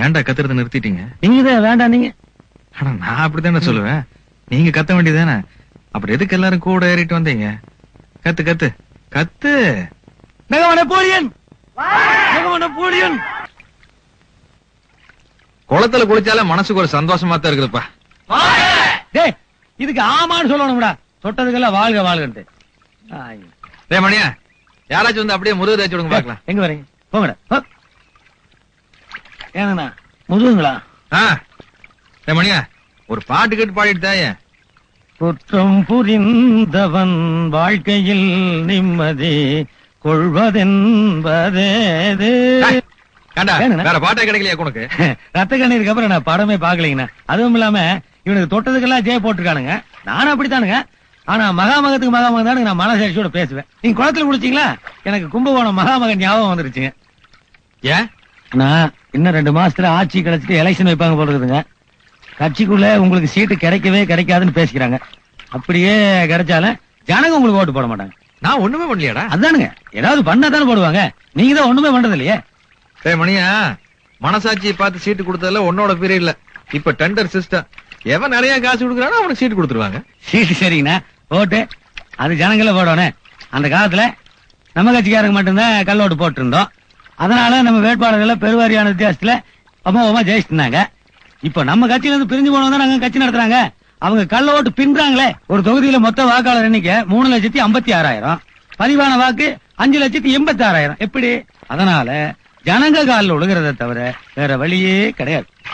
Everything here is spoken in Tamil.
ஏன்டா கத்துறத நிறுத்திட்டீங்க நீங்க தான் வேண்டாம் நீங்க ஆனா நான் அப்படித்தானே சொல்லுவேன் நீங்க கத்த வேண்டியதானே அப்புறம் எதுக்கு எல்லாரும் கூட ஏறிட்டு வந்தீங்க கத்து கத்து கத்து நகம நெப்போலியன் நகம நெப்போலியன் குளத்துல குளிச்சாலே மனசுக்கு ஒரு சந்தோஷமா தான் இருக்குதுப்பா டேய் இதுக்கு ஆமான்னு சொல்லணும்டா தொட்டதுக்கெல்லாம் வாழ்க வாழ்கன்ட்டு ஆய். டேய் மணியா யாராச்சும் வந்து அப்படியே முருகு தேய்ச்சி விடுங்க பாக்கலாம் எங்க வரீங்க போங்கடா போ. ஏங்கண்ணா முதுகுங்களா ஆ டேய் மணியா ஒரு பாட்டு கேட்டு பாடிட்டு தாயே குற்றம் புரிந்தவன் வாழ்க்கையில் நிம்மதி கொள்வதென்பதேது கண்டா ஏனுண்ணா? வேற பாட்டே கிடைக்கலையா உனக்கு ரத்த கண்ணீருக்கு அப்புறம் நான் படமே பாக்கலீங்கண்ணா அதுவும் இல்லாம இவனுக்கு தொட்டதுக்கெல்லாம் ஜெய போட்டிருக்கானுங்க நானும் அப்படித்தானுங்க ஆனா மகாமகத்துக்கு மகாமகம் தானுங்க நான் மனசாட்சியோட பேசுவேன் நீங்க குளத்துல குளிச்சீங்களா எனக்கு கும்பகோணம் மகாமகன் ஞாபகம் வந்துருச்சுங்க ஏன் நான் இன்னும் ரெண்டு மாசத்துல ஆட்சி கிடைச்சிட்டு எலெக்ஷன் வைப்பாங்க போல இருக்குதுங்க கட்சிக்குள்ள உங்களுக்கு சீட்டு கிடைக்கவே கிடைக்காதுன்னு பேசிக்கிறாங்க அப்படியே கிடைச்சாலும் ஜனங்க உங்களுக்கு ஓட்டு போட மாட்டாங்க நான் ஒண்ணுமே பண்ணலையாடா அதானுங்க ஏதாவது பண்ணா தானே போடுவாங்க நீங்க தான் ஒண்ணுமே பண்றது இல்லையே டேய் மணியா மனசாட்சியை பார்த்து சீட்டு கொடுத்ததுல உன்னோட பீரியட் இல்ல இப்ப டெண்டர் சிஸ்டம் எவன் நிறைய காசு கொடுக்குறானோ அவனுக்கு சீட்டு கொடுத்துருவாங்க சீட்டு சரிங்கண்ணா ஓட்டு அது ஜனங்கள போடணும் அந்த காலத்துல நம்ம கட்சிக்காரங்க மட்டும்தான் கள்ள ஓட்டு போட்டு இருந்தோம் அதனால நம்ம வேட்பாளர்களை பெருவாரியான வித்தியாசத்துல அமோகமா ஜெயிச்சிருந்தாங்க இப்ப நம்ம கட்சியில இருந்து பிரிஞ்சு போனவங்க தான் நாங்க கட்சி நடத்துறாங்க அவங்க கள்ள ஓட்டு பின்றாங்களே ஒரு தொகுதியில மொத்த வாக்காளர் எண்ணிக்கை மூணு லட்சத்தி ஐம்பத்தி ஆறாயிரம் பதிவான வாக்கு அஞ்சு லட்சத்தி எண்பத்தி ஆறாயிரம் எப்படி அதனால ஜனங்க காலில் விழுகிறத தவிர வேற வழியே கிடையாது